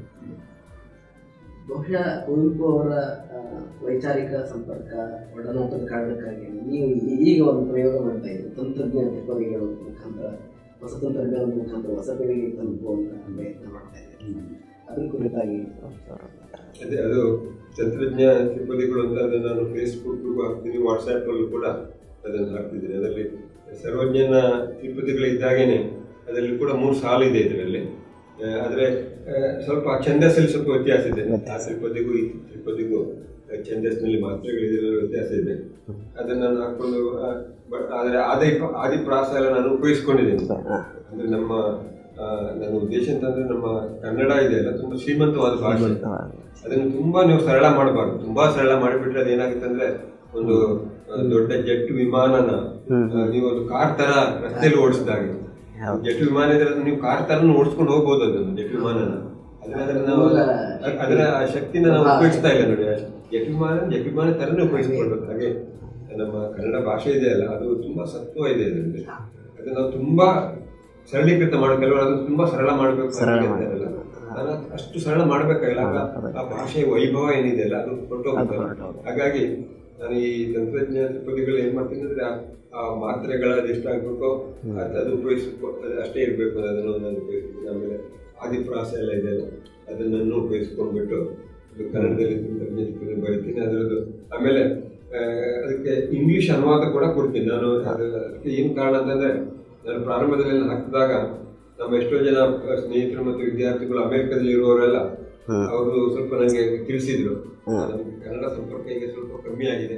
ಬಹುಶಃ ಕುವೆಂಪು ಅವರ ಆ, ವೈಚಾರಿಕ ಸಂಪರ್ಕ ಒಡನಾಟದ ಕಾರಣಕ್ಕಾಗಿ ನೀವು ಈ- ಈಗ ಒಂದು ಪ್ರಯೋಗ ಮಾಡ್ತಾ ಇದ್ದೀರಿ ತಂತ್ರಜ್ಞಾನ ಟೆಕ್ನಾಲಜಿಗಳ ಮುಖಾಂತರ ಹೊಸ ತಂತ್ರಜ್ಞಾನದ ಮುಖಾಂತರ ಹೊಸ ಪೀಳಿಗೆಗೆ ತಲುಪುವಂತ ಪ್ರಯತ್ನ ಮಾಡ್ತಾ ಇದ್ದೀರಿ ಅದ್ರ ಕುರಿತಾಗಿ ಅದೇ ಅದು ತಂತ್ರಜ್ಞಾನ ತ್ರಿಪದಿಗಳು ಅಂತ ಅದನ್ನು ನಾನು ಫೇಸ್ಬುಕ್ ಹಾಕ್ತೀನಿ ವಾಟ್ಸ್ಆ್ಯಪ್ ಅಲ್ಲೂ ಕೂಡ ಅದನ್ನು ಹಾಕ್ತಿದ್ದೀನಿ ಅದರಲ್ಲಿ ಸರ್ವಜ್ಞನ ತ್ರಿಪದಿಗಳು ಇದ್ದಾಗೇನೆ ಅದರಲ್ಲಿ ಕೂಡ ಮೂರು ಸಾಲು ಇದೆ ಇದರಲ್ಲಿ ಆ, ಆದ್ರೆ ಆ, ಸ್ವಲ್ಪ ಛಂದಸ್ಸಲ್ಲಿ ಸ್ವಲ್ಪ ವ್ಯತ್ಯಾಸ ಇದೆ ಆ ತ್ರಿಪದಿಗೂ ಈ ತ್ರಿಪದಿಗೂ ಆ, ಛಂದಸ್ಸಿನಲ್ಲಿ ಮಾತ್ರೆಗಳಿದೆ ವ್ಯತ್ಯಾಸ ಇದೆ ಅದನ್ನು ನಾನು ಹಾಕೊಂಡು ಆ, ಬ- ಆದ್ರೆ ಆದಿ ಆದಿಪ್ರಾಸ ಎಲ್ಲ ನಾನು ಉಪಯೋಗಿಸ್ಕೊಂಡಿದ್ದೀನಿ ಅಂದ್ರೆ ನಮ್ಮ ಆ, ನನ್ನ ಉದ್ದೇಶ ಅಂತಂದ್ರೆ ನಮ್ಮ ಕನ್ನಡ ಇದೆ ಅಲ್ಲ ತುಂಬಾ ಶ್ರೀಮಂತವಾದ ಭಾಷೆ ಅದನ್ನು ತುಂಬಾ ನೀವು ಸರಳ ಮಾಡಬಾರ್ದು ತುಂಬಾ ಸರಳ ಮಾಡಿಬಿಟ್ರೆ ಅದೇನಾಗುತ್ತೆ ಅಂದ್ರೆ ಒಂದು ಆ, ದೊಡ್ಡ ಜೆಟ್ ವಿಮಾನನ ಆ, ನೀವು ಒಂದು ಕಾರ್ ತರ ರಸ್ತೆಯಲ್ಲಿ ಓಡಿಸಿದಾಗ ಜೆಟ್ ವಿಮಾನ ಇದ್ರೆ ಅದನ್ನ ನೀವು ಕಾರ್ ತರ ಓಡಿಸ್ಕೊಂಡು ಹೋಗ್ಬೋದು ಅದನ್ನು ಜೆಟ್ ವಿಮಾನನ ಅದನ್ನ ಅದನ್ನ ನಾವು ಅ- ಅದರ ಆ ಶಕ್ತಿನ ನಾವು ಉಪಯೋಗಿಸ್ತಾ ಇಲ್ಲ ನೋಡಿ ಆ ಜೆಟ್ ವಿಮಾನ ಜೆಟ್ ವಿಮಾನ ತರನೇ ಉಪಯೋಗಿಸ್ಕೊಳ್ಬೇಕು ಹಾಗೆ ನಮ್ಮ ಕನ್ನಡ ಭಾಷೆ ಇದೆ ಅಲ್ಲ ಅದು ತುಂಬಾ ಸತ್ವ ಇದೆ ಅದರಲ್ಲಿ ಅದನ್ನ ನಾವು ತುಂಬಾ ಸರಳೀಕೃತ ಮಾಡೋ ಕೆಲವರು ಅದನ್ನು ತುಂಬಾ ಸರಳ ಮಾಡಬೇಕು ಅಂತಾರಲ್ಲ ನಾನು ಅಷ್ಟು ಸರಳ ಮಾಡ್ಬೇಕಾಗಿಲ್ಲ ಆಗ ಆ ಭಾಷೆಯ ವೈಭವ ಏನಿದೆ ಅಲ್ಲ ಅದು ಹೊರಟೋಗುತ್ತೆ ಹಾಗಾಗಿ ನಾನು ಈ ತಂತ್ರಜ್ಞಾನ ತ್ರಿಪದಿಗಳು ಏನ್ ಮಾಡ್ತೀನಿ ಅಂದ್ರೆ ಆ- ಆ ಮಾತ್ರೆಗಳ ಎಷ್ಟಾಗಬೇಕೋ ಅದು ಅದು ಉಪಯೋಗಿಸ್ಕೊ ಅದು ಅಷ್ಟೇ ಇರಬೇಕು ಅದನ್ನು ನಾನು ಉಪಯೋಗಿಸ್ತೀನಿ ಆಮೇಲೆ ಆದಿಪ್ರಾಸ ಎಲ್ಲ ಇದೆಯಲ್ಲ ಅದನ್ನು ಉಪಯೋಗಿಸ್ಕೊಂಡ್ಬಿಟ್ಟು ಇದು ಕನ್ನಡದಲ್ಲಿ ತಂತ್ರಜ್ಞಾನ ತ್ರಿಪದಿ ಬರಿತೀನಿ ಅದರದ್ದು ಆಮೇಲೆ ಆ, ಅದಕ್ಕೆ ಇಂಗ್ಲಿಷ್ ಅನುವಾದ ಕೂಡ ಕೊಡ್ತೀನಿ ನಾನು ಅದು ಅದಕ್ಕೆ ಏನು ಕಾರಣ ಅಂತಂದ್ರೆ ನಾನು ಪ್ರಾರಂಭದಲ್ಲಿ ಹಾಕಿದಾಗ ನಮ್ಮ ಎಷ್ಟೋ ಜನ ಆ, ಸ್ನೇಹಿತರು ಮತ್ತು ವಿದ್ಯಾರ್ಥಿಗಳು ಅಮೆರಿಕದಲ್ಲಿ ಇರುವವರೆಲ್ಲ ಅವರು ಸ್ವಲ್ಪ ನನಗೆ ತಿಳಿಸಿದ್ರು ನಮ್ಗೆ ಕನ್ನಡ ಸಂಪರ್ಕ ಈಗ ಸ್ವಲ್ಪ ಕಮ್ಮಿ ಆಗಿದೆ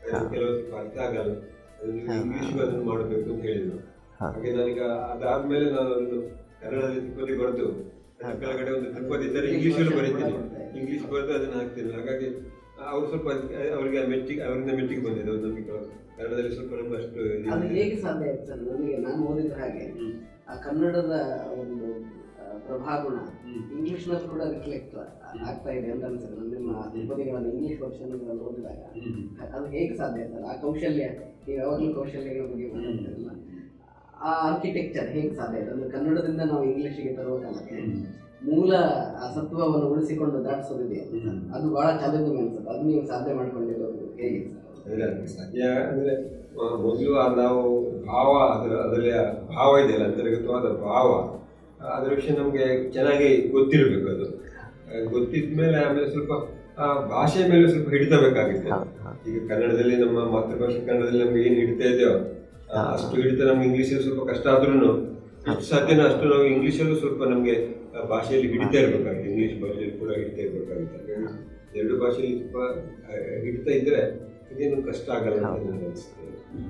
ಕೆಲವು ಸ್ವಲ್ಪ ಅರ್ಥ ಆಗಲ್ಲ ಇಂಗ್ಲಿಷ್ ಅದನ್ನು ಮಾಡಬೇಕು ಅಂತ ಹೇಳಿದ್ರು ಹಾಗೆ ನಾನೀಗ ಅದಾದ್ಮೇಲೆ ನಾನು ಅದನ್ನು ಕನ್ನಡದಲ್ಲಿ ತಿಪ್ಪದಿ ಬರೆದು ಅದರ ಕೆಳಗಡೆ ಒಂದು ತಿಪ್ಪದಿ ಇದ್ದರೆ ಇಂಗ್ಲಿಷಲ್ಲೂ ಬರೀತೀನಿ ಇಂಗ್ಲಿಷ್ ಬರೆದು ಅದನ್ನು ಹಾಕ್ತೀನಿ ಹಾಗಾಗಿ ಅವ್ರು ಸ್ವಲ್ಪ ಅದ್- ಅವರಿಗೆ ಮೆಟ್ಟಿಗೆ ಅವರಿಂದ ಮೆಟ್ಟಿಗೆ ಬಂದಿದೆ ಒಂದು ನಮಗೆ ಕನ್ನಡದಲ್ಲಿ ಸ್ವಲ್ಪ ನಮ್ಗೆ ಅಷ್ಟು ಇದಿಲ್ಲ. ಅದು ಹೇಗೆ ಸಾಧ್ಯ ಆಯ್ತು ಸರ್ ನನಗೆ ನಾನು ಓದಿದ ಹಾಗೆ ಹ್ಮ್. ಆ ಕನ್ನಡದ ಒಂದು ಆ, ಪ್ರಭಾಗುಣ ಹ್ಮ್. ಇಂಗ್ಲಿಷ್ನಲ್ಲಿ ಕೂಡ ರಿಫ್ಲೆಕ್ಟ್ ಆಗ್ತಾ ಇದೆ ಅಂತ ಅನ್ಸುತ್ತೆ ನಿಮ್ಮ ತಿಪ್ಪದಿಗಳನ್ನು ಇಂಗ್ಲಿಷ್ ವರ್ಷನ್ಗಳನ್ನು ಓದಿದಾಗ ಹ್ಮ್. ಅದು ಹೇಗೆ ಸಾಧ್ಯ ಸರ್ ಆ ಕೌಶಲ್ಯ ನೀವು ಯಾವಾಗಲೂ ಕೌಶಲ್ಯಗಳ ಬಗ್ಗೆ ಮಾತಾಡ್ತಿರಲ್ಲ ಆ ಆರ್ಕಿಟೆಕ್ಚರ್ ಹೇಗೆ ಸಾಧ್ಯ ಆಯ್ತು ಅಂದ್ರೆ ಕನ್ನಡದಿಂದ ನಾವು ಇಂಗ್ಲಿಷಿಗೆ ತರುವ ಕಾಲಕ್ಕೆ ಮೂಲ ಆ ಸತ್ವವನ್ನು ಉಳಿಸಿಕೊಂಡು ದಾಟಿಸೋದಿದೆ ಅದು ಬಹಳ ಚಾಲೆಂಜಿಂಗ್ ಅನ್ಸುತ್ತೆ ಅದು ನೀವು ಸಾಧ್ಯ ಮಾಡ್ಕೊಂಡಿರೋದು ಹೇಗೆ ಸರ್ ಅಂದ್ರೆ ಅದಕ್ಕೆ ಸಾಧ್ಯ ಅಂದ್ರೆ ಆ, ಮೊದಲು ಆ ನಾವು ಭಾವ ಅದರ ಅದರಲ್ಲಿ ಆ ಭಾವ ಇದೆಯಲ್ಲ ಅಂತರ್ಗತವಾದ ಭಾವ ಆ, ಅದರ ವಿಷಯ ನಮಗೆ ಚೆನ್ನಾಗಿ ಗೊತ್ತಿರಬೇಕು ಅದು ಆ, ಗೊತ್ತಿದ ಮೇಲೆ ಆಮೇಲೆ ಸ್ವಲ್ಪ ಆ ಭಾಷೆ ಮೇಲೆ ಸ್ವಲ್ಪ ಹಿಡಿತ ಬೇಕಾಗುತ್ತೆ ಈಗ ಕನ್ನಡದಲ್ಲಿ ನಮ್ಮ ಮಾತೃಭಾಷೆ ಕನ್ನಡದಲ್ಲಿ ನಮ್ಗೆ ಏನು ಹಿಡಿತಾ ಇದೆಯೋ ಆ, ಅಷ್ಟು ಹಿಡಿತ ನಮ್ಗೆ ಇಂಗ್ಲೀಷಲ್ಲಿ ಸ್ವಲ್ಪ ಕಷ್ಟ ಆದ್ರೂ ಎಷ್ಟು ಸಾಧ್ಯನೋ ಅಷ್ಟು ನಾವು ಇಂಗ್ಲೀಷಲ್ಲೂ ಸ್ವಲ್ಪ ನಮಗೆ ಭಾಷೆಯಲ್ಲಿ ಹಿಡಿತಾ ಇರಬೇಕಾಗುತ್ತೆ ಇಂಗ್ಲೀಷ್ ಭಾಷೆಯಲ್ಲಿ ಕೂಡ ಹಿಡಿತಾ ಇರಬೇಕಾಗುತ್ತೆ ಹಾಗಾಗಿ ಎರಡು ಭಾಷೆಯಲ್ಲಿ ಸ್ವಲ್ಪ ಆ, ಹಿಡಿತಾ ಇದ್ರೆ ಇದೇನು ಕಷ್ಟ ಆಗಲ್ಲ ಅಂತ ನನಗೆ ಅನಿಸ್ತದೆ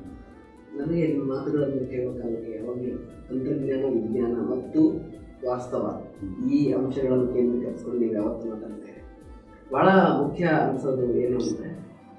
ನನಗೆ ನಿಮ್ಮ ಮಾತುಗಳನ್ನು ಕೇಳುವ ಕಾಲಕ್ಕೆ ಯಾವಾಗಲೂ ತಂತ್ರಜ್ಞಾನ ವಿಜ್ಞಾನ ಮತ್ತು ವಾಸ್ತವ ಈ ಅಂಶಗಳನ್ನು ಕೇಂದ್ರೀಕರಿಸಿಕೊಂಡು ನೀವು ಯಾವತ್ತು ಮಾತಾಡ್ತೇವೆ ಬಹಳ ಮುಖ್ಯ ಅನ್ಸೋದು ಏನು ಅಂದರೆ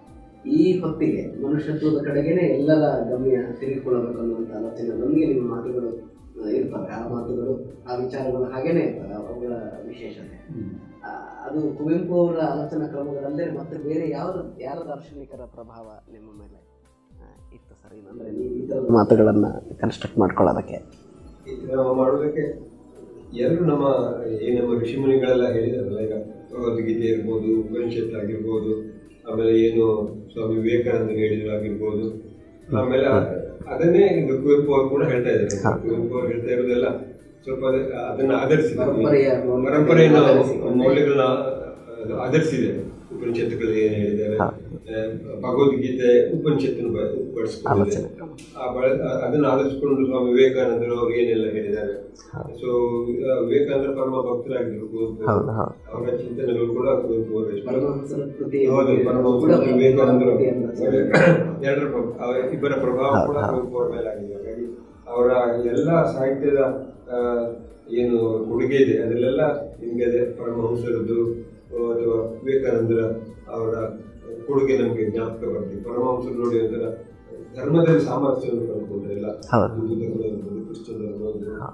ಈ ಹೊತ್ತಿಗೆ ಮನುಷ್ಯತ್ವದ ಕಡೆಗೇನೆ ಎಲ್ಲರ ಗಮನ ತಿರುಗಿಕೊಳ್ಳಬೇಕು ಅನ್ನುವಂಥ ಆಲೋಚನೆ ನಮಗೆ ನಿಮ್ಮ ಮಾತುಗಳು ಆ, ಇರ್ತವೆ ಆ ಮಾತುಗಳು ಆ ವಿಚಾರಗಳು ಹಾಗೇನೇ ಇರ್ತವೆ ಅವುಗಳ ವಿಶೇಷತೆ ಆ, ಅದು ಕುವೆಂಪು ಅವರ ಆಲೋಚನಾ ಕ್ರಮಗಳಲ್ಲದೆ ಮತ್ತೆ ಬೇರೆ ಯಾವ ಯಾರ ದಾರ್ಶನಿಕರ ಪ್ರಭಾವ ನಿಮ್ಮ ಮೇಲೆ ಆ, ಇತ್ತು ಸರ್ ಅಂದರೆ ನೀವು ಈ ಥರದ ಮಾತುಗಳನ್ನು ಕನ್ಸ್ಟ್ರಕ್ಟ್ ಮಾಡ್ಕೊಳ್ಳೋದಕ್ಕೆ ಈ ಥರ ನಾವು ಮಾಡೋದಕ್ಕೆ ಎಲ್ಲರೂ ನಮ್ಮ ಈ ನಮ್ಮ ಋಷಿಮುನಿಗಳೆಲ್ಲ ಹೇಳಿದಾರಲ್ಲ ಈಗ ಭಗವದ್ಗೀತೆ ಇರ್ಬೋದು ಉಪನಿಷತ್ ಆಗಿರ್ಬೋದು ಆಮೇಲೆ ಏನು ಸ್ವಾಮಿ ವಿವೇಕಾನಂದ ಹೇಳಿದ್ರು ಆಗಿರ್ಬೋದು ಆಮೇಲೆ ಅ- ಅದನ್ನೇ ಈಗ ಕುವೆಂಪು ಅವರು ಕೂಡ ಹೇಳ್ತಾ ಇದ್ದಾರೆ ಕುವೆಂಪು ಅವರು ಹೇಳ್ತಾ ಇರೋದೆಲ್ಲ ಸ್ವಲ್ಪ ಅದ- ಅದನ್ನ ಆಧರಿಸಿದೆ ಪರಂಪರೆಯ ಮೌಲ್ಯ- ಪರಂಪರೆಯನ್ನು ಆಧರಿಸಿದೆ. ಮೌಲ್ಯಗಳನ್ನ ಅದು ಆಧರಿಸಿದೆ ಉಪನಿಷತ್ತುಗಳು ಏನು ಹೇಳಿದ್ದಾರೆ ಆ, ಭಗವದ್ಗೀತೆ ಉಪನಿಷತ್ತನ್ನು ಬ- ಬಳಸ್ಕೊಂಡಿದೆ ಆ ಬಳ- ಆ- ಅದನ್ನು ಆಧರಿಸಿಕೊಂಡು ಸ್ವಾಮಿ ವಿವೇಕಾನಂದರು ಅವರು ಏನೆಲ್ಲ ಹೇಳಿದ್ದಾರೆ ಸೊ ವಿವೇಕಾನಂದ ಪರಮ ಭಕ್ತರಾಗಿದ್ರು ಕುವೆಂಪು ಅವರು. ಅವರ ಚಿಂತನೆಗಳು ಕೂಡ ಕುವೆಂಪು ಅವರು ಇಷ್ಟ. ಪರಮಹಂಸರ ಕೃತಿ ಹೌದು ಪರಮಹಂಸರು ಕೂಡ ವಿವೇಕಾನಂದರು ಕೃತಿ ಅಂತ ಸರ್. ಎರಡರ ಪ್ರಭಾವ- ಅವರ ಇಬ್ಬರ ಪ್ರಭಾವ ಕೂಡ ಕುವೆಂಪು ಅವರ ಮೇಲೆ ಆಗಿದೆ ಹಾಗಾಗಿ ಅವರ ಎಲ್ಲ ಸಾಹಿತ್ಯದ ಆ, ಏನು ಕೊಡುಗೆ ಇದೆ ಅದರಲ್ಲೆಲ್ಲ ನಿಮಗೆ ಅದೇ ಪರಮಹಂಸರದ್ದು ಅಥವಾ ವಿವೇಕಾನಂದರ ಅವರ ಕೊಡುಗೆ ನಮಗೆ ಜ್ಞಾಪಕ ಬರ್ತದೆ ಪರಮಹಂಸರು ನೋಡಿ ಒಂಥರ ಧರ್ಮದಲ್ಲಿ ಸಾಮರಸ್ಯವನ್ನು ಕಂಡುಕೊಂಡ್ರೆ ಎಲ್ಲ ಹಿಂದೂ ಧರ್ಮ ಇರ್ಬೋದು ಕ್ರಿಶ್ಚಿಯನ್ ಧರ್ಮ ಇರ್ಬೋದು ಆ,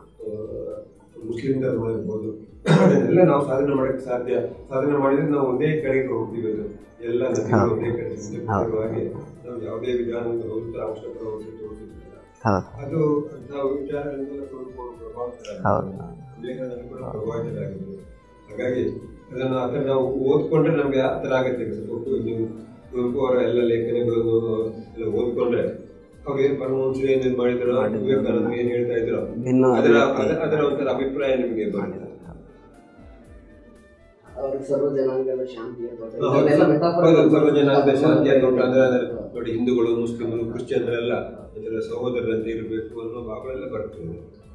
ಮುಸ್ಲಿಂ ಧರ್ಮ ಇರ್ಬೋದು ಅದನ್ನೆಲ್ಲ ನಾವು ಸಾಧನೆ ಮಾಡಕ್ಕೆ ಸಾಧ್ಯ ಸಾಧನೆ ಮಾಡಿದ್ರೆ ನಾವು ಒಂದೇ ಕಡೆಗೆ ಹೋಗ್ತೀವಿ ಅದು ಎಲ್ಲ ನದಿಗಳು ಒಂದೇ ಕಡೆ ಸಂಪರ್ಕವಾಗಿ ನಾವು ಯಾವುದೇ ವಿಧಾನದಿಂದ ಹೋಗ್ತಾ ಅವಶ್ಯಕ ತೋರಿಸಿಲ್ಲ ಅದು ನಾವು ವಿಚಾರಗಳಿಂದ ಕುವೆಂಪು ಅವರು ಪ್ರಭಾವಿತರಾಗಿದ್ರು. ವಿವೇಕಾನಂದ ಕೂಡ ಪ್ರಭಾವಿತರಾಗಿದ್ರು ಹಾಗಾಗಿ ಅದನ್ನು ಆ ಥರ ನಾವು ಓದ್ಕೊಂಡ್ರೆ ನಮಗೆ ಆ ಥರ ಆಗುತ್ತೆ ಸ್ವಲ್ಪ ನೀವು ಕುವೆಂಪು ಅವರ ಎಲ್ಲ ಲೇಖನಗಳನ್ನು ಎಲ್ಲ ಓದ್ಕೊಂಡ್ರೆ ಅವ್ರು ಏನು ಪರಮಹಂಸರು ಏನೇನು ಮಾಡಿದ್ರು ವಿವೇಕಾನಂದ ಏನು ಹೇಳ್ತಾ ಇದ್ರು ಭಿನ್ನ ಅದರ ಅದ- ಅದರ ಒಂಥರ ಅಭಿಪ್ರಾಯ ನಿಮಗೆ ಬರ್ತದೆ ಅವರು ಸರ್ವ ಜನಾಂಗದ ಶಾಂತಿಯ ತೋಟ ಹೌದು, ಇದನ್ನೆಲ್ಲ metaphor ಹೌದು, ಗಳು ಸರ್ವ ಜನಾಂಗದ ಶಾಂತಿಯ ತೋಟ ಅಂದ್ರೆ ಅದರ ಹೌದು. ನೋಡಿ ಹಿಂದೂಗಳು ಮುಸ್ಲಿಮರು ಕ್ರಿಶ್ಚಿಯನ್ರೆಲ್ಲ ಅದರ ಸಹೋದರರಂತೆ ಇರಬೇಕು ಅನ್ನೋ ಭಾಗಗಳೆಲ್ಲ ಬರ್ತದೆ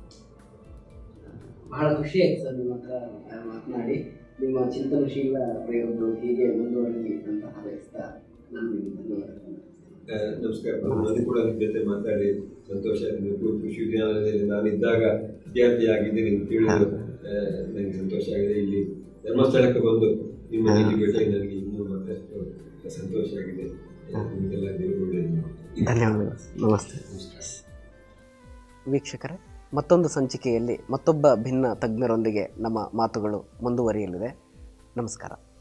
ಬಹಳ ಖುಷಿ ಆಯ್ತು ಸರ್ ನಿಮ್ಮ ಹತ್ರ ಆ, ಮಾತನಾಡಿ ನಿಮ್ಮ ಚಿಂತನಶೀಲ ಪ್ರಯೋಗಗಳು ಹೀಗೆ ಮುಂದುವರಲಿ ಅಂತ ಹಾರೈಸ್ತಾ ನಾನು ನಿಮಗೆ ಧನ್ಯವಾದಗಳು ಆ, ನಮಸ್ಕಾರ ನನಗೆ ಕೂಡ ನಿಮ್ಮ ಜೊತೆ ಮಾತಾಡಿ ಸಂತೋಷ ಆಗಿದೆ ಕುವೆಂಪು ವಿಶ್ವವಿದ್ಯಾಲಯದಲ್ಲಿ ನಾನಿದ್ದಾಗ ವಿದ್ಯಾರ್ಥಿಯಾಗಿದ್ದೀನಿ ಅಂತ ತಿಳಿದು ಆ, ನನಗೆ ಸಂತೋಷ ಆಗಿದೆ ಇಲ್ಲಿ ಧರ್ಮಸ್ಥಳಕ್ಕೆ ಬಂದು ನಿಮ್ಮ ಜೊತೆ ಭೇಟಿಯಾಗಿ ನನಗೆ ಇನ್ನೂ ಮತ್ತಷ್ಟು ಸಂತೋಷ ಆಗಿದೆ ನಿಮಗೆಲ್ಲ ದೇವರು ಒಳ್ಳೆಯದು ಮಾಡಿ. ಧನ್ಯವಾದಗಳು ನಮಸ್ತೆ ವೀಕ್ಷಕರೇ ಮತ್ತೊಂದು ಸಂಚಿಕೆಯಲ್ಲಿ ಮತ್ತೊಬ್ಬ ಭಿನ್ನ ತಜ್ಞರೊಂದಿಗೆ ನಮ್ಮ ಮಾತುಗಳು ಮುಂದುವರಿಯಲಿದೆ ನಮಸ್ಕಾರ